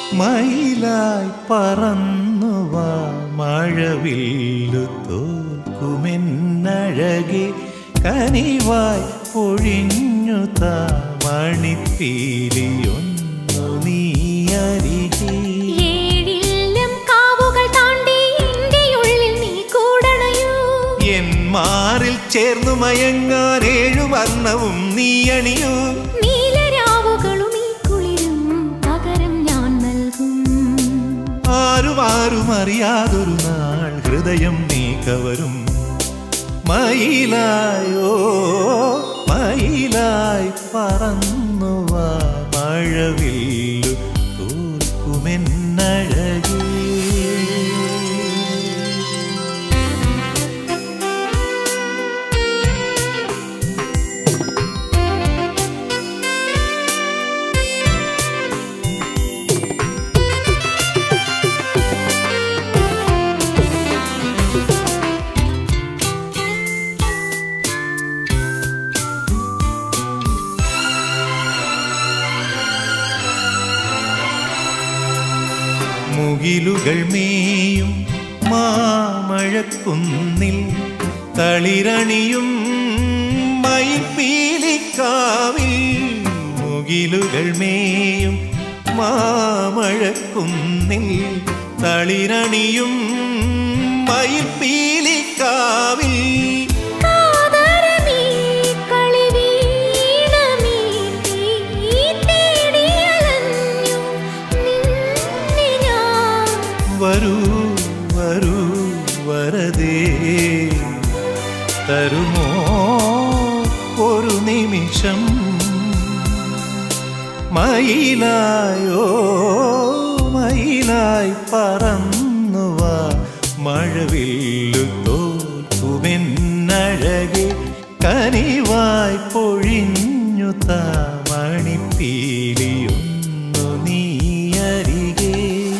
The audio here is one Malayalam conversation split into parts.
മയിലായി പറന്നുവാ മഴവില്ലു തോൽക്കുമെന്നഴകെ കനിവായി പൊഴിഞ്ഞു താ മണിപ്പീലിയൊന്നു നീ അരികെ ഏഴില്ലം കാവുകൾ താണ്ടി എന്റെ ഉള്ളിൽ നീ കൂടണയോ എൻ മാറിൽ ചേർന്നു മയങ്ങാൻ ഏഴു വർണ്ണവും നീ അണിയൂ നീലരാവുകളും ഈ കുളിരും പകരം ഞാൻ നൽകും ആരും ആരും അറിയാതൊരു നാൾ ഹൃദയം നീ കവരും മയിലായോ മയിലായി പറന്നുവാ മഴവില്ലു തോൽക്കുമെന്നഴകേ മുകിലുകൾ മേയും മാമഴക്കുന്നിൽ തളിരണിയും മയിൽപ്പീലിക്കാവിൽ മുകിലുകൾ മേയും മാമഴക്കുന്നിൽ തളിരണിയും മയിൽപ്പീലിക്കാവിൽ കാതരമീ കളിവീണമീ നീ തേടിയലഞ്ഞു നിന്നെ ഞാൻ വരൂ വരൂ വരതേ തരുമോ ഒരു നിമിഷം മയിലായോ മയിലായി പറന്നുവാ മഴവില്ലു തോൽക്കുമെന്നഴകെ കനിവായി പൊഴിഞ്ഞു താ മണിപ്പീലിയൊന്നു നീ അരികെ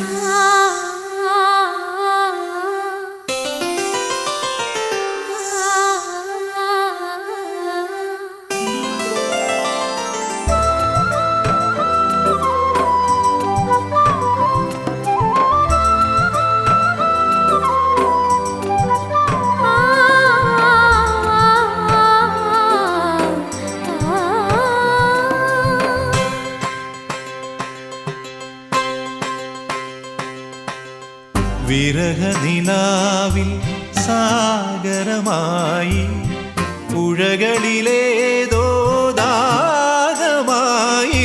വിരഹനിലാവിൽ സാഗരമായി പുഴകളിലേതോ ദാഹമായി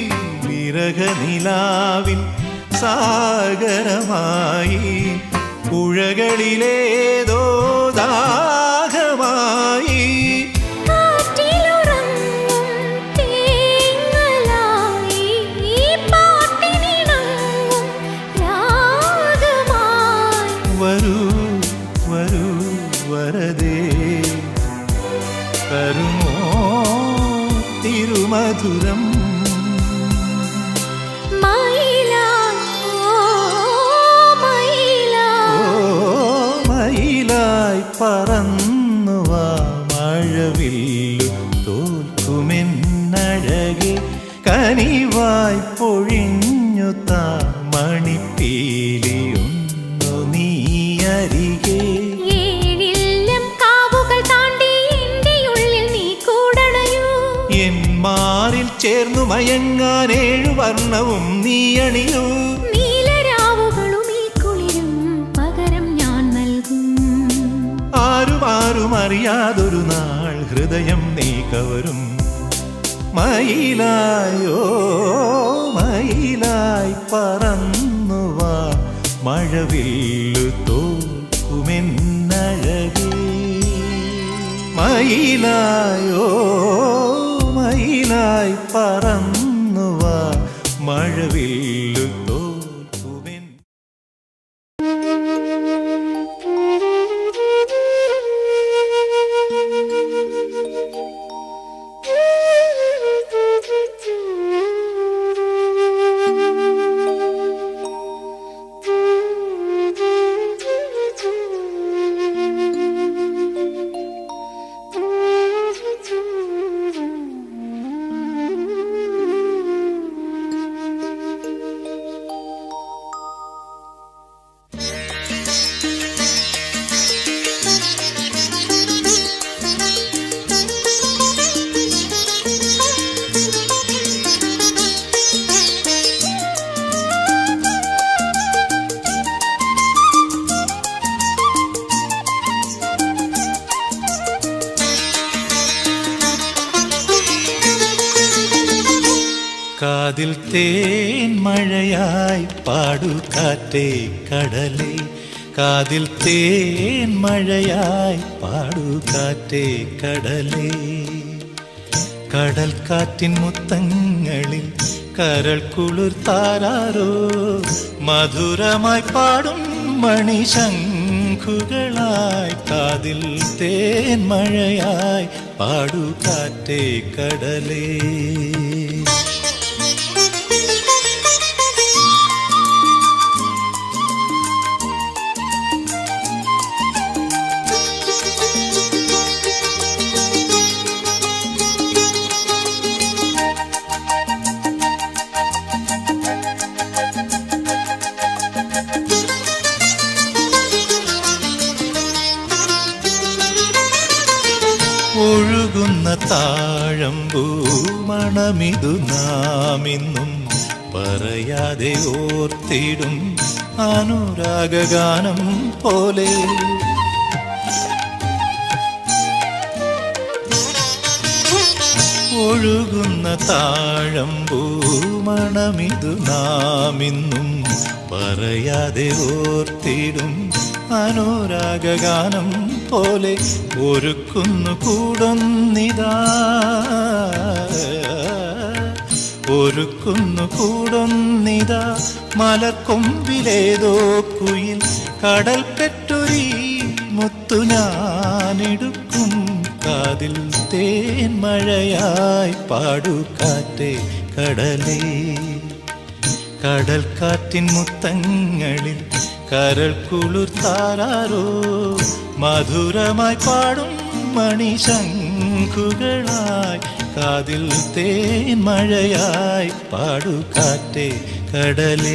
വിരഹനിലാവിൽ സാഗരമായി പുഴകളിലേതോ ദാഹമായി കാറ്റിലുറങ്ങും തേങ്ങലായി ഈ പാട്ടിനിണങ്ങും രാഗമായി വരൂ വരൂ വരതേ തരുമോ തിരുമധുരം മയിലായി ഓ മയിലായി ഓ മയിലായി പറന്നുവാ മഴവില്ലു തോൽക്കുമെന്നഴകെ കനിവായി പൊഴിഞ്ഞു താ മണിപ്പീലിയൊന്നു നീ അരികെ ഏഴില്ലം കാവുകൾ താണ്ടി എന്റെ ഉള്ളിൽ നീ കൂടണയോ എൻ മാറിൽ ചേർന്നു മയങ്ങാൻ ഏഴു വർണ്ണവും നീ അണിയൂ നീലരാവുകളും ഈ കുളിരും പകരം ഞാൻ നൽകും ആരും ആരും അറിയാതൊരു നാൾ ഹൃദയം നീ കവരും മയിലായോ മയിലായി പറന്നുവാ മഴവില്ലു തോൽക്കുമെന്നഴകേ മയിലായോ മയിലായി പറന്നുവാ മഴവില്ലു തോൽക്കുമെൻ Thank you. കാതിൽ തേൻ മഴയായി പാടു കാറ്റേ കടലേ കാതിൽ തേൻ മഴയായി പാടു കാറ്റേ കടലേ കടൽ കാറ്റിൻ മുത്തങ്ങളിൽ കരൾ കുളിർ താരാരോ മധുരമായി പാടും മണിശംഖുകളായി കാതിൽ തേൻ മഴയായി പാടു കാറ്റേ കടലേ ഒഴുകുന്ന താഴമ്പൂ മണമിതു നാമിന്നും പറയാതെ ഓർത്തിടും അനുരാഗഗാനം പോലെ ഒഴുകുന്ന താഴമ്പൂ മണമിതു നാമിന്നും പറയാതെ ഓർത്തിടും അനുരാഗഗാനം പോലെ ഒരുക്കുന്നു കൂടുന്നിതാ ഒരുക്കുന്നു കൂടുന്നിതാ മലക്കൊമ്പിലേതോ കുയിൽ കടൽ പെറ്റൊരി മുത്തു ഞാനെടുക്കും കാതിൽ തേൻ മഴയായി പാടു കാറ്റേ കടലേ കടൽ കാറ്റിൻ മുത്തങ്ങളിൽ കരൾ കുളിർ താരാരോ മധുരമായി പാടും മണിശംഖുകളായി കാതിൽ തേൻ മഴയായി പാടു കാറ്റേ കടലേ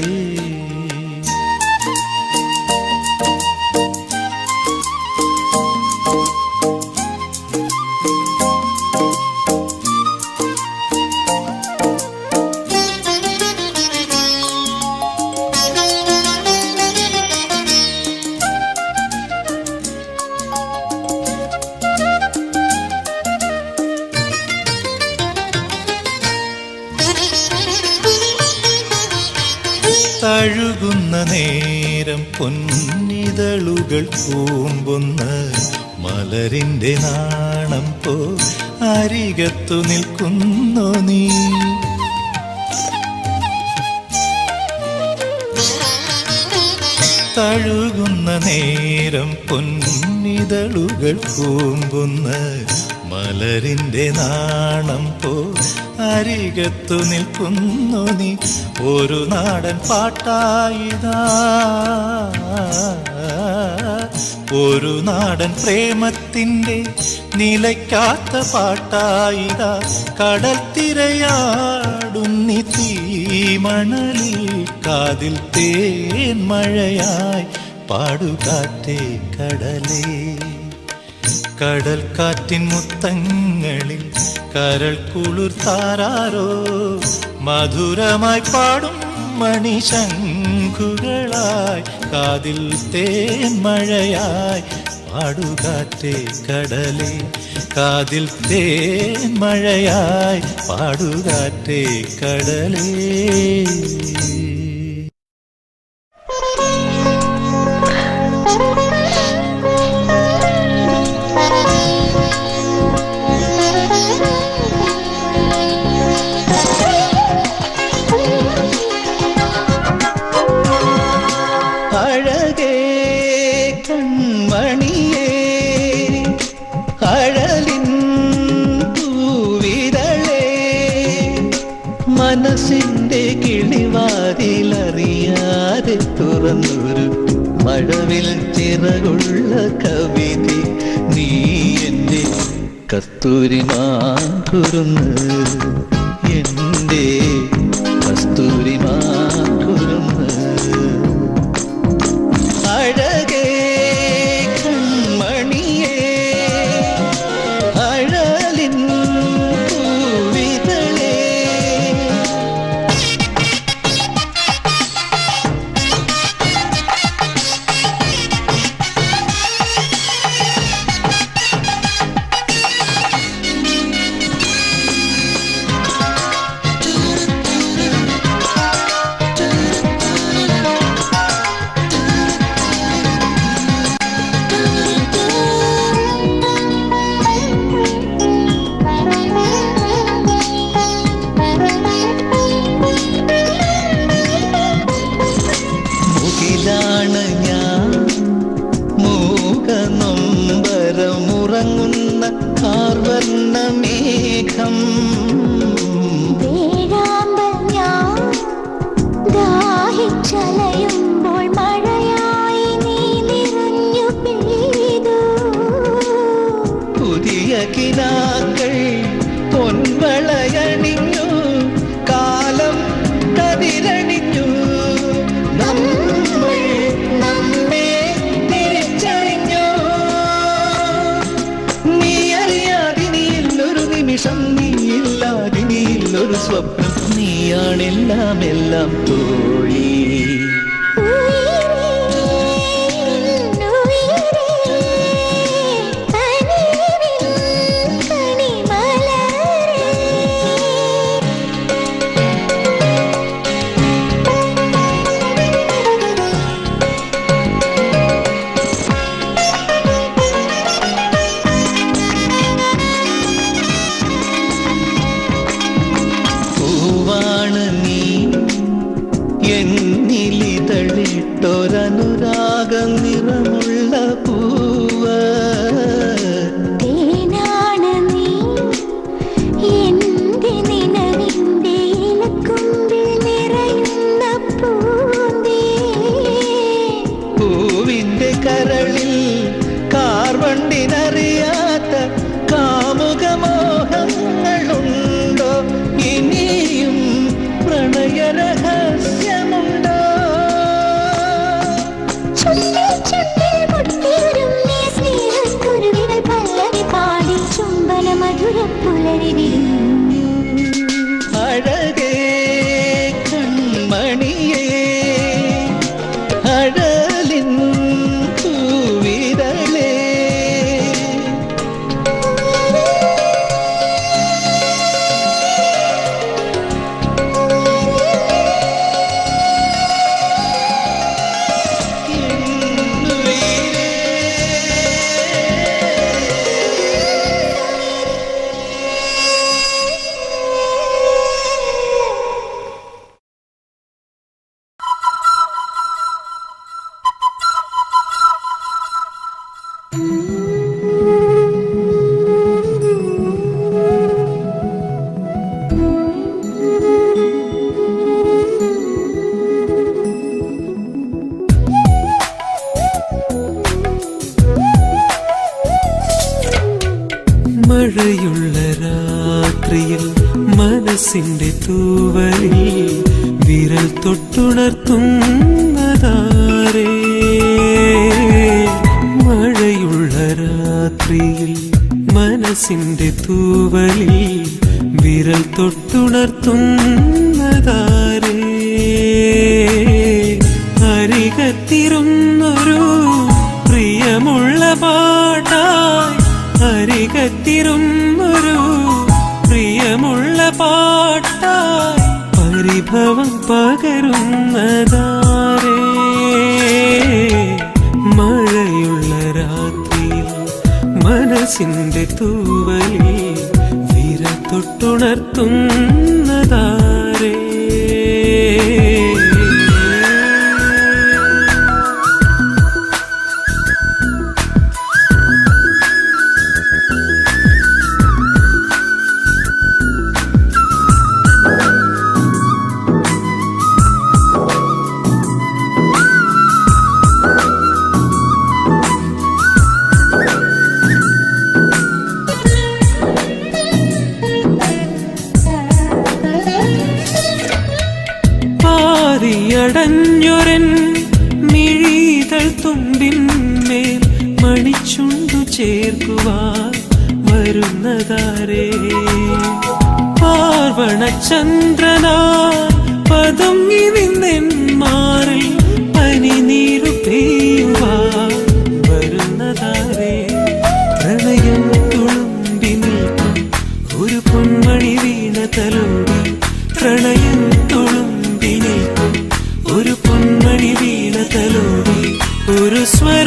തഴുകുന്ന നേരം പൊന്നിതളുകൾ കൂമ്പുന്ന മലരിന്റെ നാണം പോ അരികത്തു നിൽക്കുന്നു നീ തഴുകുന്ന നേരം പൊന്നിതളുകൾ കൂമ്പുന്ന മലരിന്റെ നാണം പോ അരികത്തു നിൽക്കുന്നു നീ ഒരു നാടൻ പാട്ടായിതാ ഒരു നാടൻ പ്രേമത്തിൻ്റെ നിലയ്ക്കാത്ത പാട്ടായിതാ കടൽ തിരയാടുന്നി തീമണലിൽ കാതിൽ തേൻ മഴയായി പാടുകാറ്റേ കടലേ കടൽ കാറ്റിൻ മുത്തങ്ങളിൽ കരൾ കുളിർ താരാരോ മധുരമായി പാടും മണിശംഖുകളായി കാതിൽ തേൻ മഴയായി പാടുകാറ്റേ കടലേ കാതിൽ തേൻ മഴയായി പാടുകാറ്റേ കടലേ അഴകേ കൺമണിയേ അഴലിൻ പൂവിതളേ മനസ്സിന്റെ കിളിവാതിലറിയാതെ തുറന്നൊരു മഴവിൽ ചിറകുള്ള കവിത നീ എൻ്റെ കസ്തൂരിമാകുരുന്ന് എൻ്റെ കസ്തൂരിമാകുരുന്ന് അഴകേ കൺമണിയേ അഴലിൻ പൂവിതളേ നീയാണെല്ലാം എല്ലാം തോഴി പൂവാണ് നീ എന്നിലിതളിട്ടൊരനുരാഗം നിറമുള്ള പൂവ് തേനാണ് നീ എന്റെ നിലവിന്റെ ഇലക്കുമ്പിൽ നിറയുന്ന പൂന്തേ പൂവിന്റെ കരളിൽ കാർവണ്ടിനറിയാത്ത കാമുകമോഹങ്ങളുണ്ടോ ഇനിയും പ്രണയരഹസ്യമുണ്ടോ ചുണ്ടിൽ ചുണ്ടിൽ മുട്ടിയുരുമ്മിയ സ്നേഹക്കുരുവികൾ പല്ലവി പാടി ചുംബന മധുര പുലരി വിരുന്നു അഴകേ കൺമണിയേ അഴലിൻ പൂവിതളേ മഴയുള്ള രാത്രിയിൽ മനസ്സിന്റെ തൂവലിൽ വിരൽ തൊട്ടുണർത്തുന്നതാരേ മഴയുള്ള രാത്രിയിൽ മനസ്സിന്റെ തൂവലിൽ വിരൽ തൊട്ടുണർത്തുന്നതാരേ അരികത്തിരുന്നൊരു പ്രിയമുള്ള പാട്ടായി അരികത്തിരുന്നൊരു പ്രിയമുള്ള പാട്ടായി പരിഭവം പകരുന്നതാരേ മഴയുള്ള രാത്രിയിൽ മനസ്സിന്റെ തൂവലിൽ വിര തൊട്ടുണർത്തുന്നതാരേ പാതിയടഞ്ഞൊരൻ മിഴിതൾ തുമ്പിന്മേൽ മണിച്ചുണ്ടു ചേർക്കുവാൻ വരുന്നതാരേ പാർവണചന്ദ്രനാ പതുങ്ങി നിന്നെൻ മാറിൽ പനിനീരു പെയ്യുവാൻ വരുന്നതാരേ പ്രണയം തുളുമ്പി നിൽക്കും ഒരു പൊന്മണി വീണ തലോടി പ്രണയം തുളുമ്പി നിൽക്കും ഒരു പൊന്മണി വീണ തലോടി ഒരു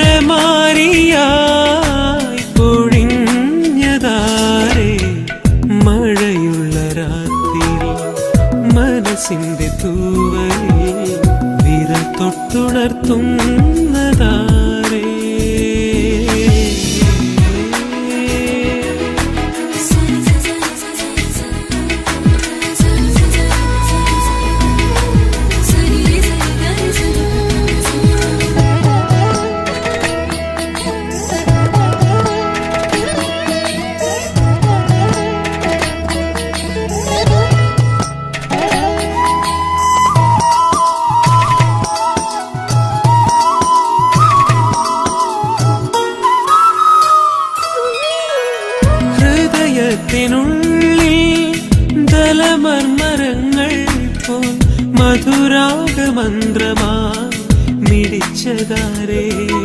സ്വരമാരിയായി പൊഴിഞ്ഞതാരേ മഴയുള്ള രാത്രിയിൽ മനസ്സിന്റെ തൂവലിൽ വിരൽ തൊട്ടുണർത്തുന്നതാരേ Thank രാഗമന്ത്രമായി മിടിച്ചതാരേ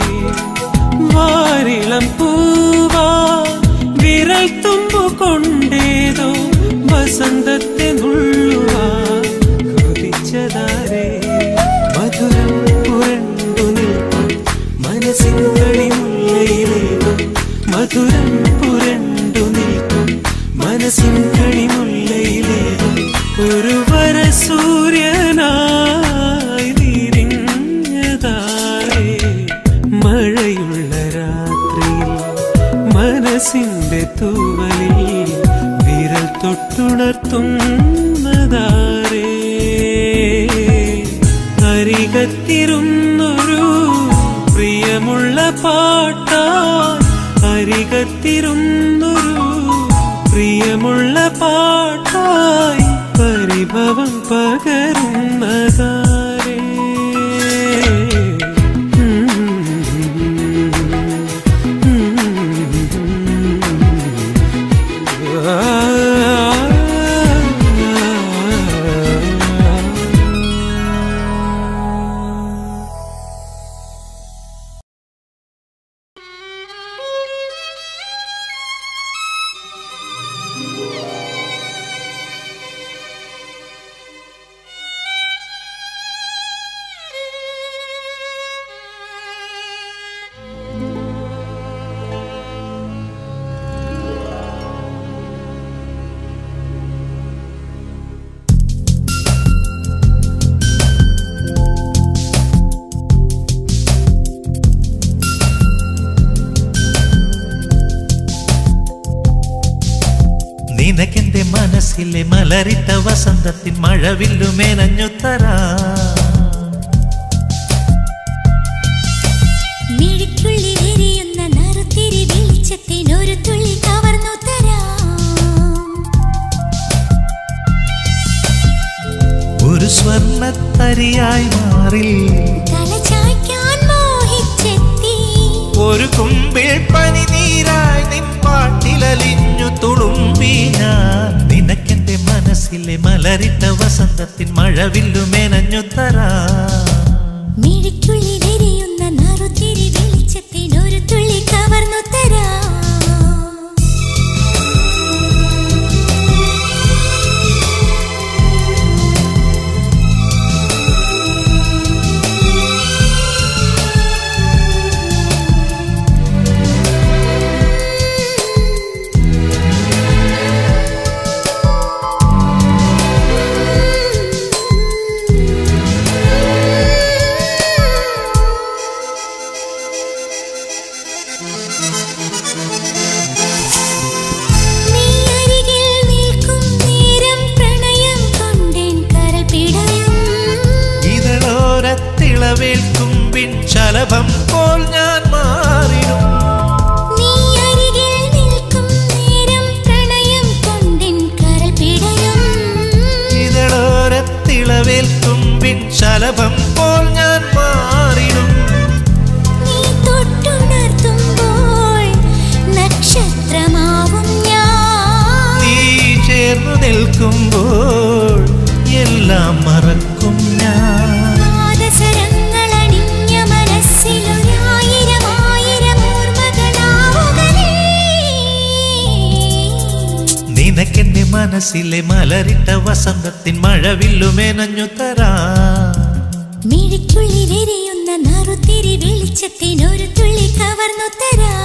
വാരിളം പൂവാ വിരൽ തുമ്പു കൊണ്ടേതോ വസന്തത്തെ നുള്ളുവാ കൊതിച്ചതാരേ മധുരം പുരണ്ടു നിൽക്കും മനസ്സിൻകളി മുല്ലയിലേതും മധുരം പുരണ്ടു നിൽക്കും മനസ്സിൻ കളിമുല്ലയിലേതും ഒരു വര സൂര്യനായി വിരിഞ്ഞതാരേ മഴയുള്ള രാത്രിയിൽ മനസ്സിന്റെ തൂവലിൽ വിരൽ തൊട്ടുണർത്തുന്നതാരേ അരികത്തിരുന്നൊരു പ്രിയമുള്ള പാട്ടായി അരികത്തിരുന്നൊരു പ്രിയമുള്ള പാട്ടായി പരിഭവം പകരുന്നതാരേ നിനക്കെന്റെ മനസ്സിലെ മലരിട്ട വസന്തത്തിൻ മഴവില്ലു മേനഞ്ഞു തരാ മിഴിക്കുള്ളിൽ എരിയുന്ന നറുത്തിരി വെളിച്ചത്തിനൊരു തുള്ളി കവർന്നു തരാം ഒരു സ്വർണത്തരിയായി മാറി തല ചായ്ക്കാൻ മോഹിച്ചെത്തി ഒരു കുമ്പിൾ പനിനീരായി നിൻ പാട്ടിലലിഞ്ഞു തുളുമ്പി ഞാൻ നിനക്കെന്റെ മനസ്സിലെ മലരിട്ട വസന്തത്തിൻ മഴവില്ലു മേനഞ്ഞു തരാ മിഴിക്കുള്ളിൽ എരിയുന്ന നറുത്തിരി വെളിച്ചത്തിനൊരു തുള്ളി കവർന്നു തരാം നീ അരികിൽ നിൽക്കും നേരം പ്രണയം കൊണ്ടേൻ കരൾ പിടയും ഇതളോരത്തിളവേൽക്കുമ്പിൻ ശലഭം പോൽ ഞാൻ മാറിടും നീ അരികിൽ നിൽക്കും നേരം പ്രണയം കൊണ്ടേൻ കരൾ പിടയും ഇതളോരത്തിളവേൽക്കുമ്പിൻ ശലഭം പോൽ ഞാൻ മാറിടും നീ തൊട്ടുണർത്തുമ്പോൾ നക്ഷത്രമാവും ഞാൻ നീ ചേർന്നു നിൽക്കുമ്പോൾ എല്ലാം മറക്കും ഞാൻ പാദസരങ്ങളണിഞ്ഞ മനസ്സിലൊരായിരം ആയിരം ഓർമ്മകളാവുകനേ നിനക്കെന്റെ മനസ്സിലെ മലരിട്ട വസന്തത്തിൻ മഴവില്ലു മേനഞ്ഞു തരാ മിഴിക്കുള്ളിലെരിയുന്ന നറുത്തിരി വെളിച്ചത്തിനൊരു തുള്ളി കവർന്നു തരാം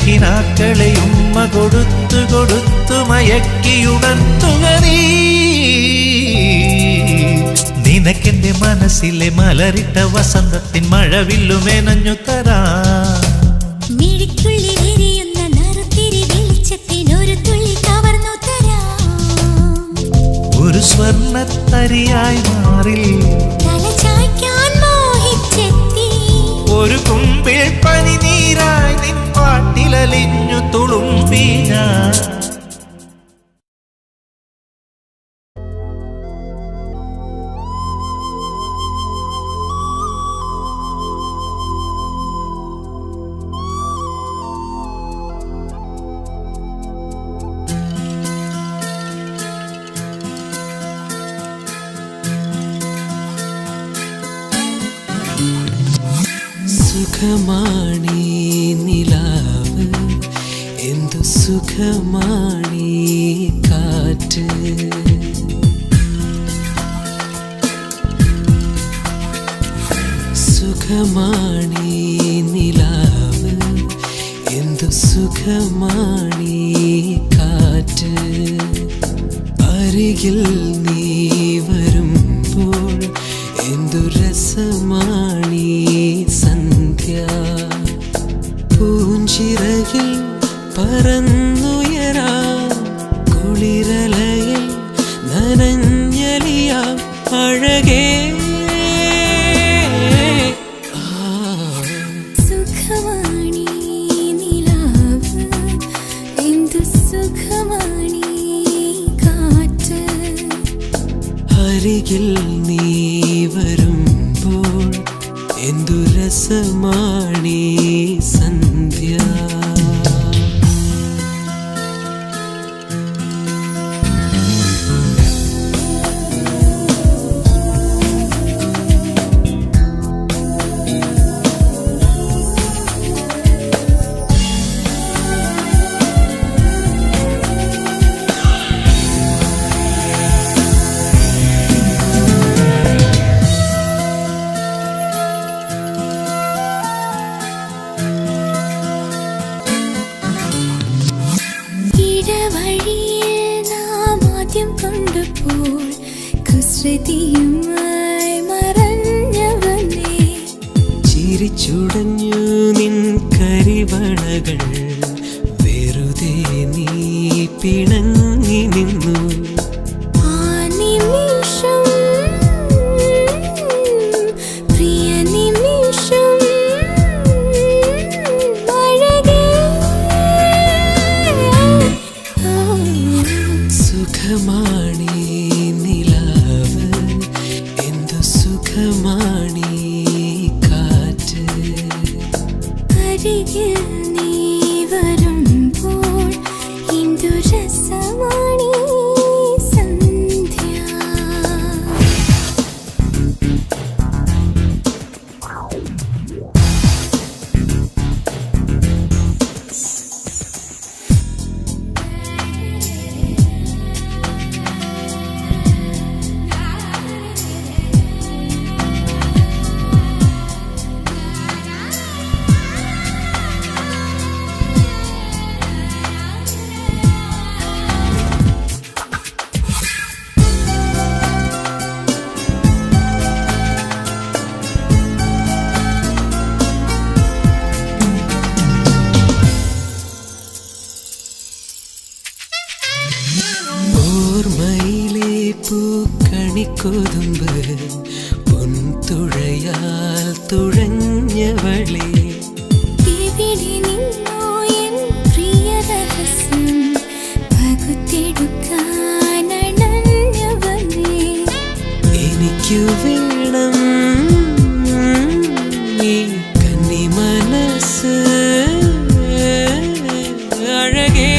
നീലക്കിനാക്കളെ ഉമ്മ കൊടുത്തു കൊടുത്തു മയക്കിയുണർത്തുക നീ നിനക്കെന്റെ മനസ്സിലെ മലരിട്ട വസന്തത്തിൻ മഴവില്ലുമെനഞ്ഞു തരാ മിഴിക്കുള്ളിൽ എരിയുന്ന നറുത്തിരി വെളിച്ചത്തിനൊരു തുള്ളി കവർന്നു തരാം ഒരു സ്വർണത്തരിയായി മാറിൽ തല ചായ്ക്കാൻ മോഹിച്ചെത്തി ഒരു കുമ്പിൾ പനിനീരായി നിൻ പാട്ടിലലിഞ്ഞു തുളുമ്പി ഞാൻ സുഖമാണീ നിലാവ് എന്തു സുഖമാണീ കാറ്റ് സുഖമാണീ നിലാവ് എന്തു സുഖമാണീ കാറ്റ് അരികിൽ നീ വരുമ്പോൾ എന്തു രസമാണീ സന്ധ്യ പൂഞ്ചിറകിൽ പറന്നുയരാ കുളിരലയിൽ നനഞ്ഞലിയ അഴകേ ആ സുഖമാണീ നിലാവ് എന്തു സുഖമാണീ കാറ്റ് അരികിൽ നീ വരുമ്പോൾ എന്തു രസമാണീ സന്ധ്യ ഇടവഴിയിൽ നാം ആദ്യം കണ്ടപ്പോൾ കുസൃതിയുമായി മറഞ്ഞവനെ ചിരിച്ചുടഞ്ഞു നിൻ കരിവളകൾ വെറുതെ നീ പിണങ്ങി നിന്നു ആ നിമിഷം പ്രിയ നിമിഷം അഴകേ സുഖമാണീ നിലാവ് എന്തു സുഖമാണീ കാറ്റ് അരികിൽ നീ വരുമ്പോൾ എന്തു രസമാണീ സന്ധ്യ ഓർമ്മയിലെ പൂക്കണിക്കൊതുമ്പ് പൊൻതുഴയാൽ തുഴഞ്ഞവളെ ഇവിടെ നിന്നോ എൻ പ്രിയ രഹസ്യം പകുത്തെടുക്കാനണഞ്ഞവനേ എനിക്കു വേണം ഈ കന്നി മനസ്സ് അഴകേ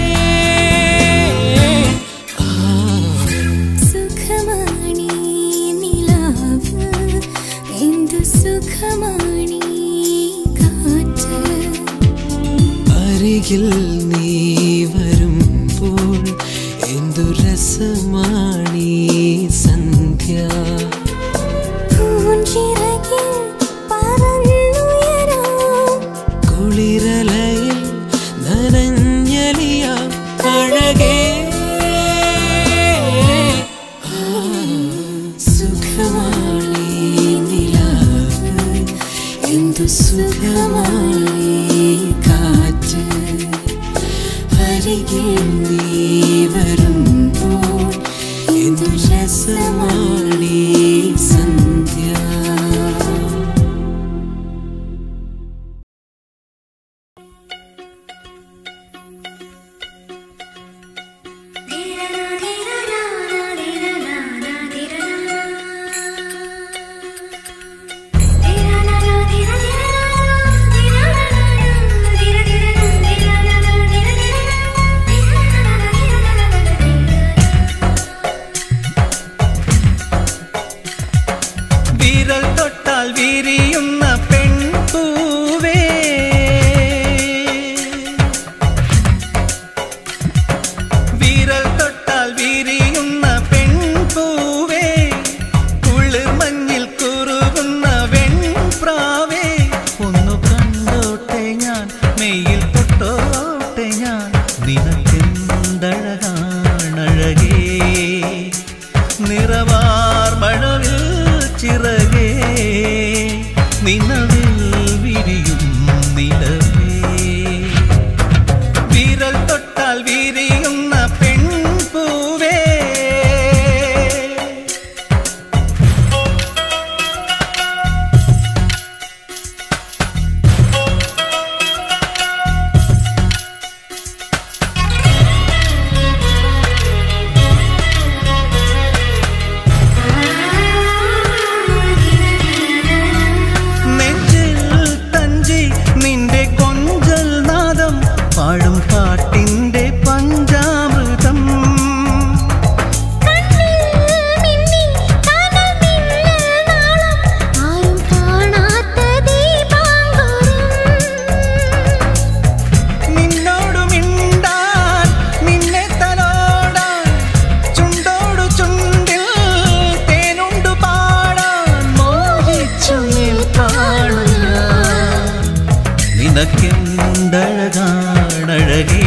ആ സുഖമാണീ നിലാവ് എന്തു സുഖമാണീ കാറ്റ് അരികിൽ നീ വരുമ്പോൾ എന്തു രസമാണീ സന്ധ്യ പൂഞ്ചിറകിൽ പറന്നുയരാം കുളിരലയിൽ എന്തു സുഖമായി കാറ്റ് അരികിൽ നീ വരുമ്പോൾ എന്തു രസമാണീ സന്ധ്യ വിരൽ തൊട്ടാൽ വിരിയുന്ന പെൺപൂവേ വിരൽ തൊട്ടാൽ വിരിയുന്ന പെൺപൂവേ കുളിർ മഞ്ഞിൽ കുറുകുന്ന വെൺപ്രാവേ ഒന്നു കണ്ടോട്ടെ ഞാൻ മെയ്യിൽ തൊട്ടോട്ടെ ഞാൻ നിനക്കെന്തഴകാണഴകേ നിറവാർ മഴവിൽ ചിറകേ നിലവിൽ വിരിയും നിലവേ വിരൽ തൊട്ടാൽ വിരിയുന്ന പെൺപൂവേ നെഞ്ചിൽ തഞ്ചി നിന്റെ കൊഞ്ചൽ നാദം പാടും പാട്ടിന്റെ പഞ്ചാമൃതം ആരും കാണാത്ത ദീപാങ്കുരം നിന്നോടു മിണ്ടാൻ നിന്നെ തലോടാൻ ചുണ്ടോടു ചുണ്ടിൽ തേനുണ്ടു പാടാൻ മോഹിച്ചു നിൽക്കാണുക നിനക്കെന്തഴകാണഴകേ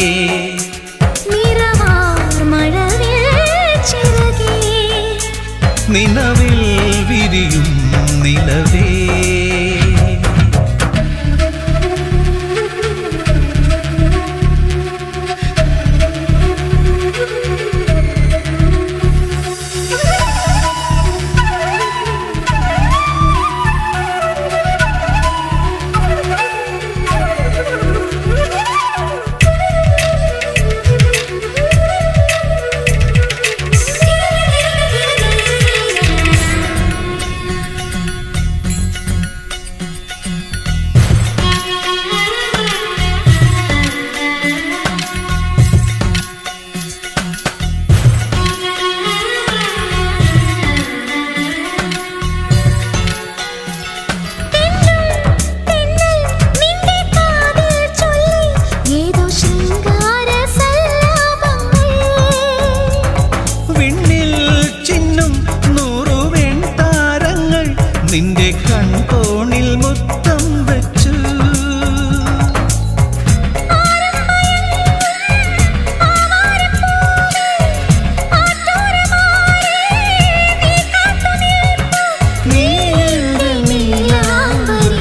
നിറവാർ മഴവിൽ ചിറകേ നിലവിൽ വിരിയും നിലവേ തെന്നൽ നിന്റെ കാതിൽ ചൊല്ലി ഏതോ ശൃംഗാര സല്ലാപങ്ങൾ വിണ്ണിൽ ചിന്നും നൂറു വെൺതാരങ്ങൾ നിന്റെ കൺകോണിൽ മുത്തം വെച്ചു നീണ്ട നീലാംബരി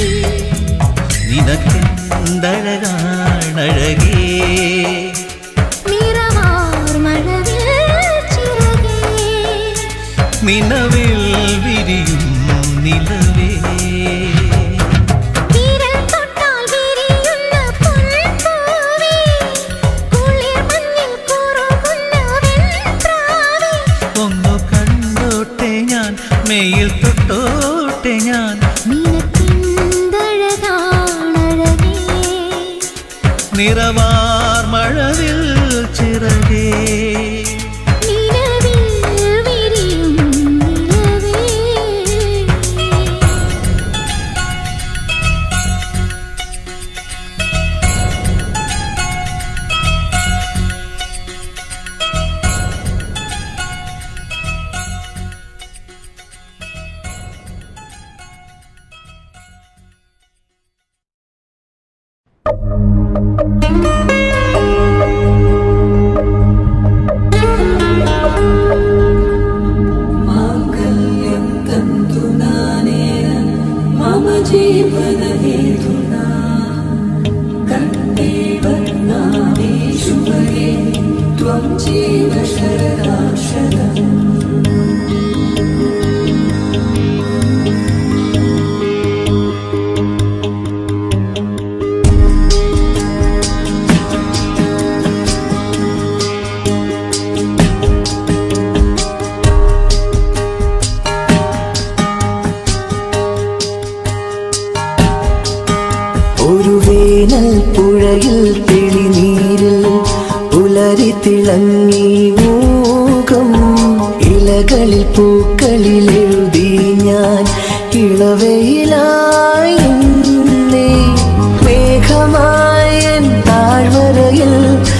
നിനക്കെന്തഴകാണഴകേ നിറവാർ മഴവിൽ ചിറകേ നിലവിൽ വിരിയും നിലവേ വിരൽ തൊട്ടാൽ വിരിയുന്ന പൊൻപൂവേ കുളിർ മഞ്ഞിൽ കുറുകുന്ന വെൺപ്രാവേ ഒന്നു കണ്ടോട്ടെ ഞാൻ മെയ്യിൽ തൊട്ടോട്ടെ ഞാൻ നിനക്കെന്തഴകാണഴകേ നിറവാർ മഴവിൽ ചിറകേ നിലവിൽ വിരിയും നിലവേ മാംഗല്യം തന്തു നാനേന മമ जीवनहेतुना कण्ठे वर्णावेशुभगे त्वं जीव शरदा शतम् ഒരു വേനൽ പുഴയിൽ തെളിനീരിൽ പുലരി തിളങ്ങി മൂകം ഇലകളിൽ പൂക്കളിൽ എഴുതി ഞാൻ ഇളവയിലായി നിന്നെ. മേഘമായൻ താഴ്വരയിൽ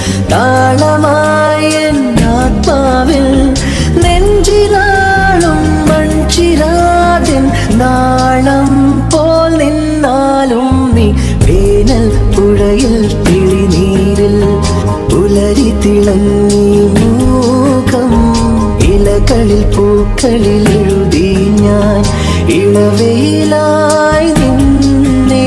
താളമായൻ ആത്മാവിൽ നെഞ്ചിലാളും മൺചിരാതിൻ നാളം പോൽ നിന്നാലും നീ വേനൽ പുഴയിൽ തിളിനീരിൽ പുലരി തിളങ്ങി മൂകം ഇലകളിൽ പൂക്കളിൽ എഴുതി ഞാൻ ഇളവയിലായി നിന്നേ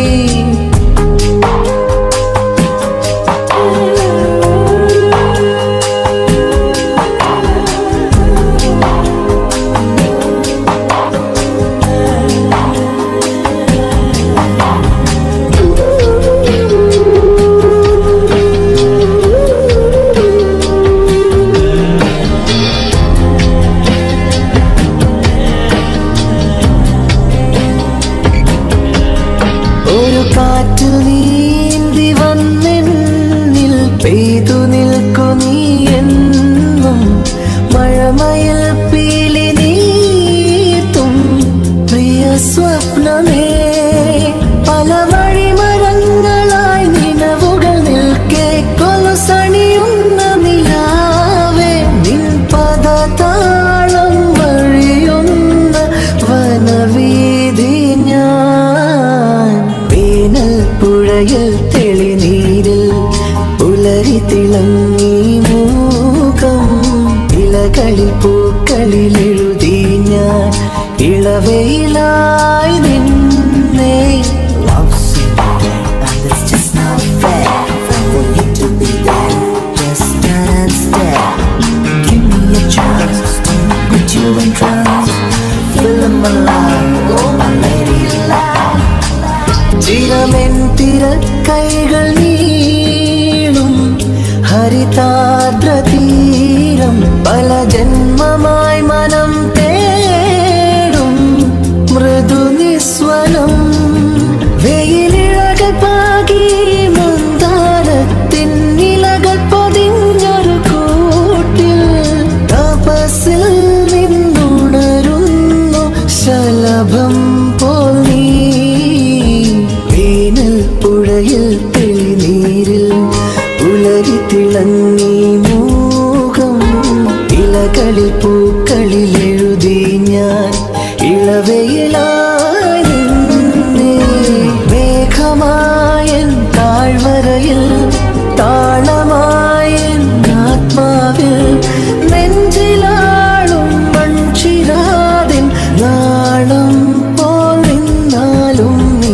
ഒരു കാറ്റിൽ നീന്തി വന്നെന്നിൽ പെയ്തു നിൽക്കു നീ എന്നും മഴമയിൽ പീലി നീത്തും പ്രിയ സ്വപ്നമേ പല വഴിമരങ്ങളായി നിലവുകൾ നിൽക്കെ കൊലുസണിയുന്ന നിലാവേ നിൻ പദതാളം വഴിയുന്ന വനവീതി ഞാൻ വേനൽ പുഴയിൽ തെളിനീരിൽ പുലരി തിളങ്ങി മൂകം ഇലകളിൽ പൂക്കളിൽ എഴുതി ഞാൻ ഇളവയിലായി നിന്നേ Love singing, and it's just not fair for you to be there. Just stand and stare. Give me a chance to put you in trance. Feel my life, oh my lady love. ചിരമെൻ തിര കൈകൾ നീളും ഹരിതാദ്ര തീരം പല ജന്മമായി മനം തേടും മൃദു നിസ്വനം വെയിലിഴകൾ പാകി മന്ദാരത്തിൻ ഇലകൾ പൊതിഞ്ഞൊരു കൂട്ടിൽ തപസിൽ നിന്നുണരുന്നു ശലഭം പോൽ നീ വേനൽ പുഴയിൽ തെളിനീരിൽ പുലരി തിളങ്ങി മൂകം ഇലകളിൽ പൂക്കളിൽ എഴുതി ഞാൻ ഇളവയിലായി നിന്നേ മേഘമായൻ താഴ്വരയിൽ താളമായൻ ആത്മാവിൽ നെഞ്ചിലാളും മൺചിരാതിൻ നാളം പോൽ നിന്നാലും നീ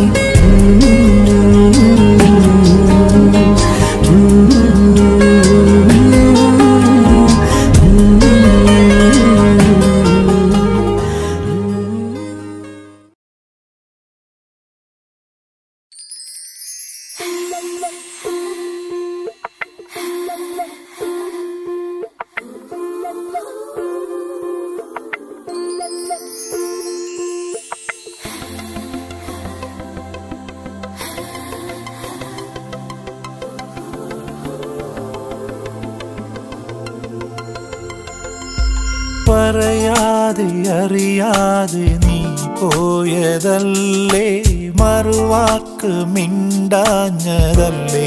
പറയാതെ അറിയാതെ നീ പോയതല്ലേ മറുവാക്ക് മിണ്ടാഞ്ഞതല്ലേ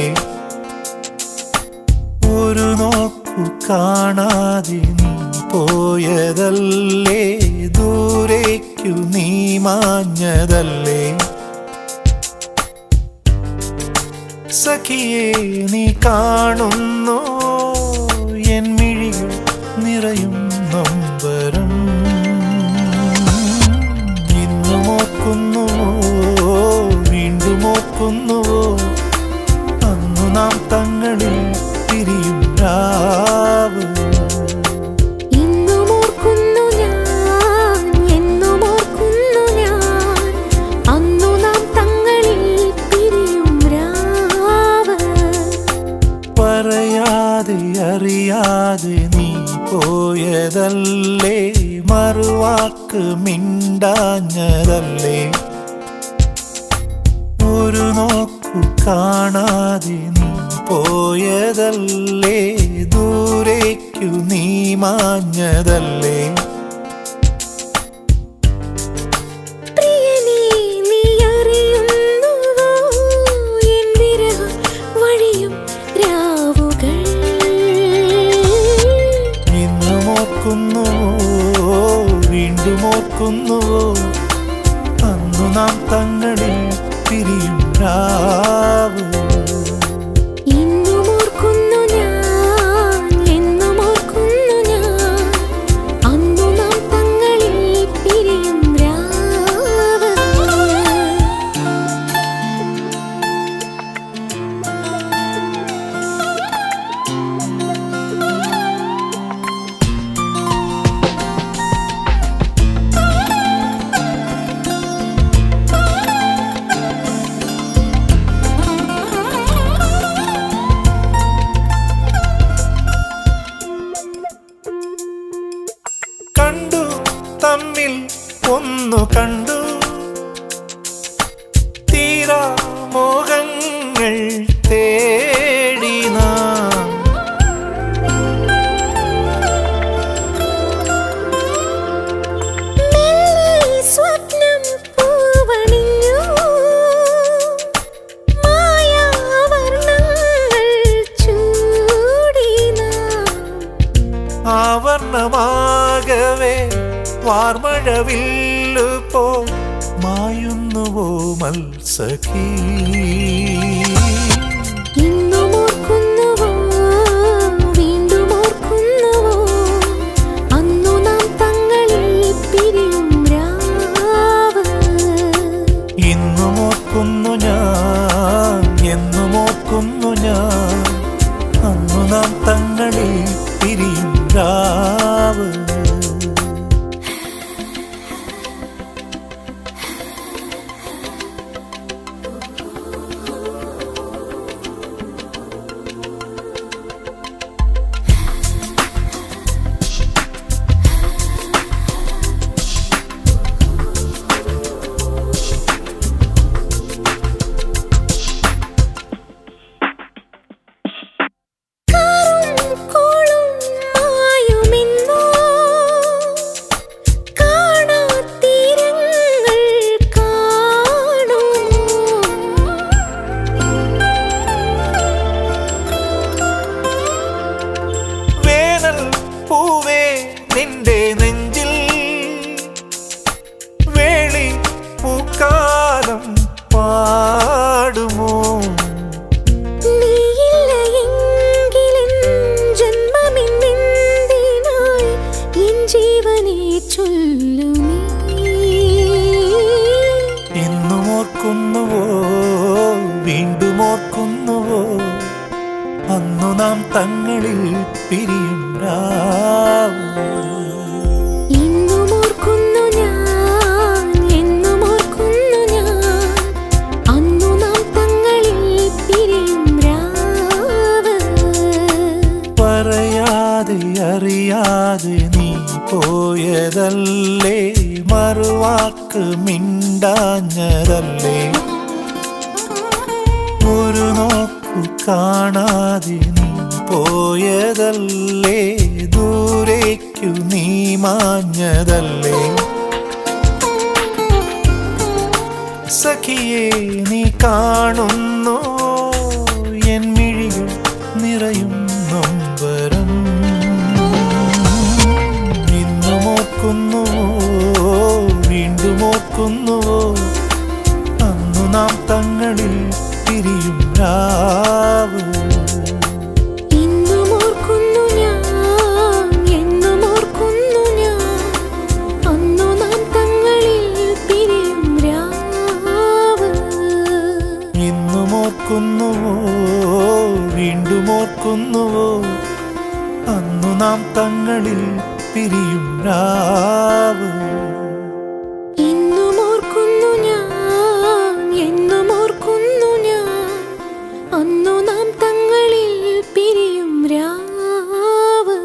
ഒരു നോക്കു കാണാതെ നീ പോയതല്ലേ ദൂരേക്കു നീ മാഞ്ഞതല്ലേ സഖിയെ നീ കാണുന്നു എൻ മിഴികൾ നിറയും നൊമ്പരം ഇന്നു നോക്കുന്നു മിണ്ടാഞ്ഞതല്ലേ ഒരു നോക്കു കാണാതെ നീ പോയതല്ലേ ദൂരേക്കു നീ മാഞ്ഞതല്ലേ പ്രിയനേ നീ അറിയുന്നുവോ എൻ വിരഹം വഴിയും രാവുകൾ ഇന്നും ഓർക്കുന്നുവോ വീണ്ടും ഓർക്കുന്നുവോ അന്നു നാം തങ്ങളിൽ പിരിയും രാവ് ഇന്നും ഓർക്കുന്നു ഞാൻ എന്നും ഓർക്കുന്നു ഞാൻ അന്നു നാം തങ്ങളിൽ പിരിയും രാവ് കണ്ടു തമ്മിൽ ഒന്നു കണ്ടു തീരാ മോഹങ്ങൾ തേടി നാം മെല്ലെ സ്വപ്നം പൂവണിഞ്ഞു മായാവർണ്ണങ്ങൾ ചൂടി നാം ആവർണമാകവേ വാർമഴവില്ലു പോ മായുന്നുവോ മത്സഖീ ഇന്നും ഓർക്കുന്നുവോ വീണ്ടും ഓർക്കുന്നുവോ അന്നു നാം തങ്ങളിൽ പിരിയും രാവ് ഇന്നും ഓർക്കുന്നു ഞാൻ എന്നും ഓർക്കുന്നു ഞാൻ അന്നു നാം തങ്ങളിൽ പിരിയും രാവ് കാറും കോളും മായുമെന്നോ കാണാത്തീരങ്ങൾ കാണുമോ വേനൽ പൂവേ നിന്റെ നെഞ്ചിൽ വേളി പൂക്കാലം പാടുമോ നീയില്ല എങ്കിലെൻ ജന്മമിന്നെന്തിനായി എൻ ജീവനെ ചൊല്ലു നീ ഇന്നും ഓർക്കുന്നുവോ വീണ്ടും ഓർക്കുന്നുവോ അന്നു നാം തങ്ങളിൽ പിരിയും രാവ് ഇന്നും ഓർക്കുന്നു ഞാൻ എന്നും ഓർക്കുന്നു ഞാൻ അന്നു നാം തങ്ങളിൽ പിരിയും രാവ് പറയാതെ അറിയാതെ നീ പോയതല്ലേ മറുവാക്ക് മിണ്ടാഞ്ഞതല്ലേ ഒരു നോക്കു കാണാതെ നീ പോയതല്ലേ ദൂരേക്കു നീ മാഞ്ഞതല്ലേ സഖിയെ നീ കാണുന്നു എൻ മിഴികൾ നിറയും നൊമ്പരം ഇന്നും ഓർക്കുന്നുവോ വീണ്ടും ഓർക്കുന്നുവോ അന്നു നാം തങ്ങളിൽ പിരിയും രാവ് ഇന്നും ഓർക്കുന്നു ഞാൻ എന്നും ഓർക്കുന്നു ഞാൻ അന്നു നാം തങ്ങളിൽ പിരിയും രാവ് ഇന്നും ഓർക്കുന്നുവോ വീണ്ടും ഓർക്കുന്നുവോ അന്നു നാം തങ്ങളിൽ പിരിയും രാവ് ഇന്നും ഓർക്കുന്നു ഞാൻ എന്നും ഓർക്കുന്നു ഞാൻ അന്നു നാം തങ്ങളിൽ പിരിയും രാവ്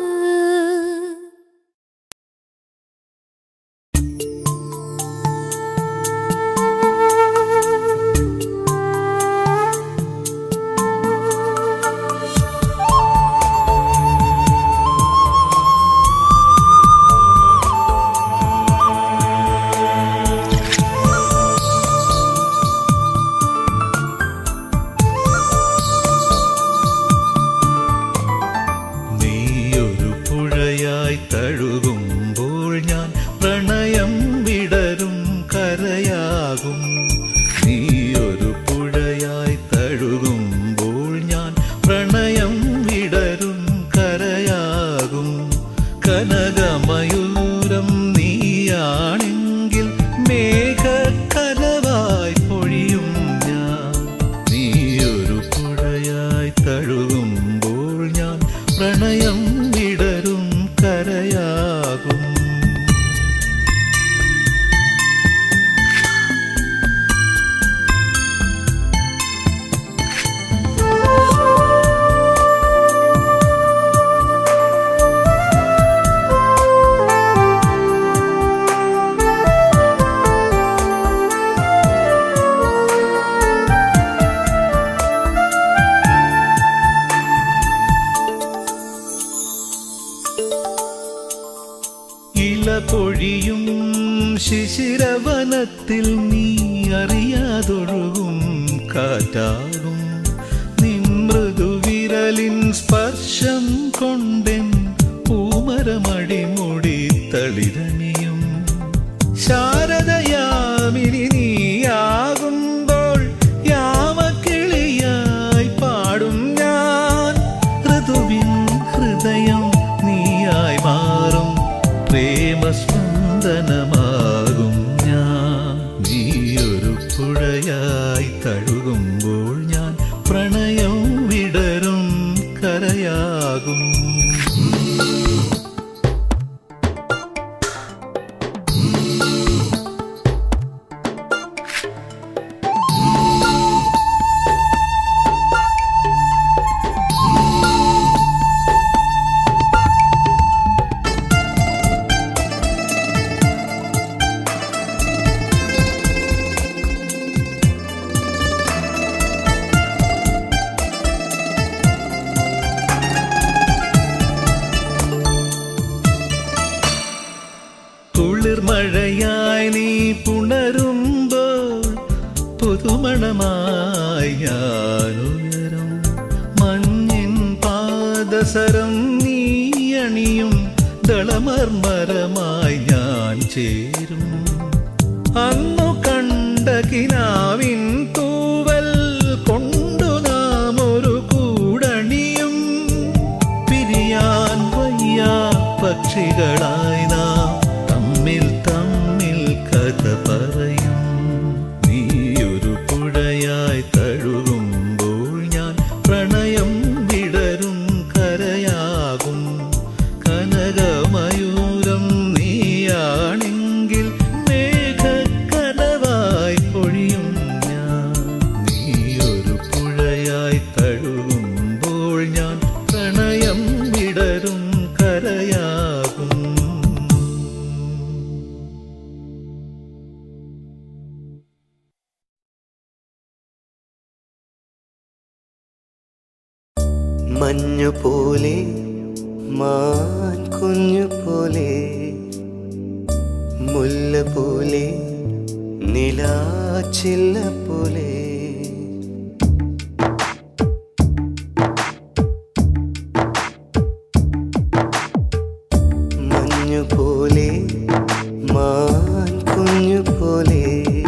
ശിശിരവനത്തിൽ നീ അറിയാതൊഴുകും കാറ്റാകും നിൻ മൃദുവിരലിൻ സ്പർശം കൊണ്ടെൻ പൂമരമടിമുടി തളിരണിയും ശാരദയാമിനി നീയാകുമ്പോൾ യാമക്കിളിയായി പാടും ഞാൻ ഋതുവിൻ ഹൃദയം നീയായി മാറും പ്രേമസ്പന്ദനമാകും ഞാൻ നീയൊരു പുഴയായി തഴുകുമ്പോൾ ഞാൻ പ്രണയം വിടരും കരയാകും കുളിർമഴയായി നീ പുണരുമ്പോൾ പുതുമണമായി ഞാനുയരും മഞ്ഞിൻ പാദസരം നീ അണിയും ദളമർമരമായി ഞാൻ ചേരും അന്നു കണ്ട കിനാവിൻ തൂവൽ കൊണ്ടു നാം ഒരു കൂടണിയും പിരിയാൻ വയ്യ പക്ഷികളായി നാം തമ്മിൽ തമ്മിൽ കഥ പറയും നീയൊരു പുഴയായി തഴുകുമ്പോൾ ഞാൻ പ്രണയം വിടരും കരയാകും കനകമയൂരം നീയാണെങ്കിൽ മേഘക്കനവായി പൊഴിയും ഞാൻ നീയൊരു പുഴയായി തഴുകുമ്പോൾ ഞാൻ പ്രണയം വിടരും കരയാകും മഞ്ഞുപോലെ മാൻ കുഞ്ഞുപോലെ മുല്ല പോലെ നിലാച്ചില്ല പോലെ മഞ്ഞുപോലെ മാൻ കുഞ്ഞുപോലെ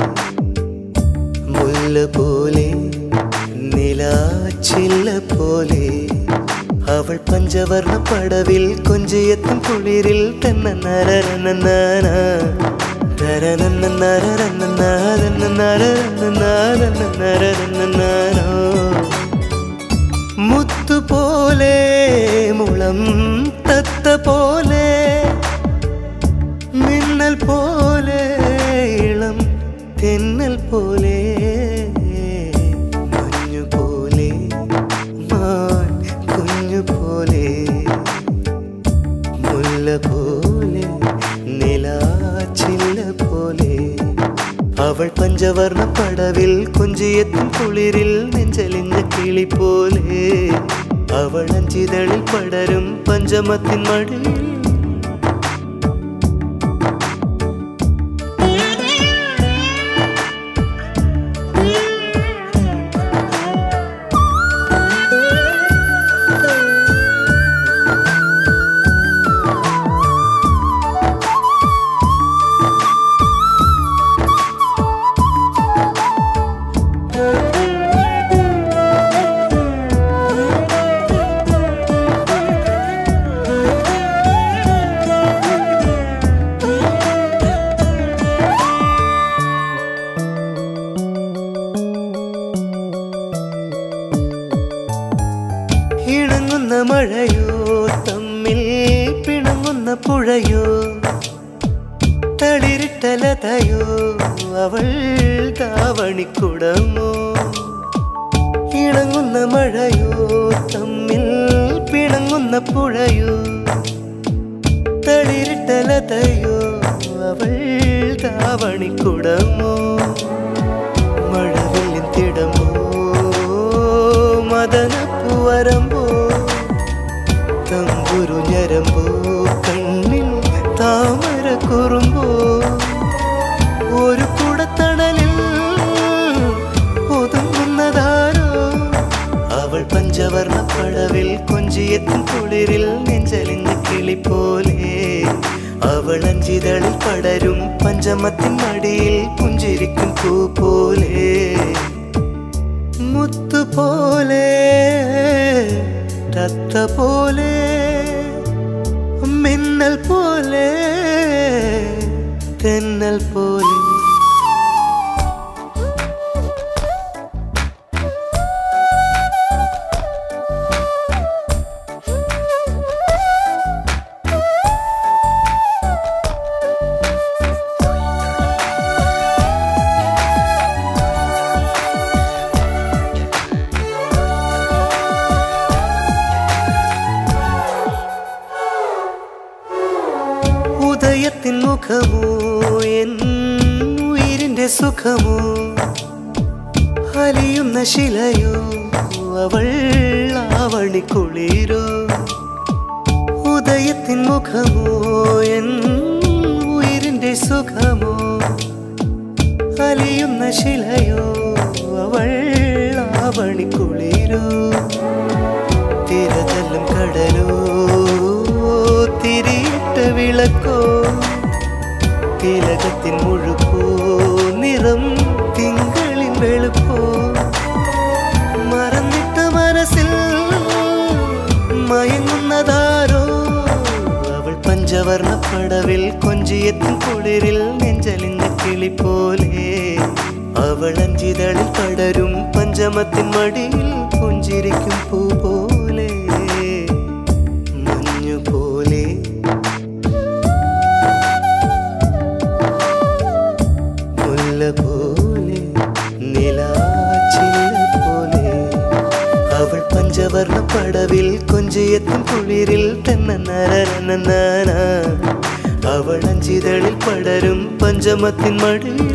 മുല്ല പോലെ നിലാച്ചില്ല പോലെ അവൾ പഞ്ചവർണ്ണ പടവിൽ കൊഞ്ചിയെത്തും കുളിരിൽ തന്നെ നരനന്നാന മുത്തുപോലെ മുളം തത്ത പോലെ മിന്നൽ പോലെ ഇളം തെന്നൽ പോലെ മഞ്ഞു പോലെ മാൻ കുഞ്ഞു പോലെ മുല്ല പോലെ നിലാച്ചില്ല പോലെ അവൾ പഞ്ചവർണ്ണ പടവിൽ കൊഞ്ചിയെത്തും കുളിരിൽ നെഞ്ചലിഞ്ഞ കിളി പോലെ അവൾ അഞ്ചിതളിൽ പടരും പഞ്ചമത്തിൻ മടിയിൽ ഇണങ്ങുന്ന മഴയോ തമ്മിൽ പിണങ്ങുന്ന പുഴയോ തളിരിട്ടലതയോ അവൾ താവണിക്കുടമോ ഇണങ്ങുന്ന മഴയോ തമ്മിൽ പിണങ്ങുന്ന പുഴയോ തളിരിട്ടലതയോ അവൾ താവണിക്കുടമോ മഴവില്ലിൻ തിടമോ മദനപ്പുവരമ്പോ തമ്പുരു ഞരമ്പോ കണ്ണിൽ താമര കുറുമ്പോ പഞ്ചമത്തിൻ മടിയിൽ പുഞ്ചിരിക്കും പൂ പോലെ മുത്തു പോലെ തത്ത പോലെ മിന്നൽ പോലെ തെന്നൽ പോലെ ഉദയത്തിൻ മുഖമോ എൻ ഉയിരിന്റെ സുഖമോ അലിയുന്ന ശിലയോ അവൾ ആവണിക്കുളിരോ ഉദയത്തിൻ മുഖമോ എൻ ഉയിരിന്റെ സുഖമോ അലിയുന്ന ശിലയോ അവൾ ആവണിക്കുളിരോ തിരതല്ലും കടലോ തിരിയിട്ട വിളക്കോ തിലകത്തിൻ മുഴുക്കോ നിറം തിങ്കളിൻ വെളുപ്പോ മറന്നിട്ട മനസ്സിൽ മയങ്ങുന്നതാരോ അവൾ പഞ്ചവർണ്ണ പടവിൽ കൊഞ്ചിയെത്തും കുളിരിൽ നെഞ്ചലിന്റെ കിളി പോലെ അവൾ അഞ്ചിതളിൽ പടരും പഞ്ചമത്തിൻ മടിയിൽ പുഞ്ചിരിക്കും പൂ പോലെ മഞ്ഞു പോലെ മുല്ല പോലെ നിലാച്ചില്ല പോലെ അവൾ പഞ്ചവർണ്ണ പടവിൽ കൊഞ്ചിയെത്തും കുളിരിൽ തന്നെ നരനന അവൾ അഞ്ചിതളിൽ പടരും പഞ്ചമത്തിൻ മടിയിൽ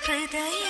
ഹൃദയ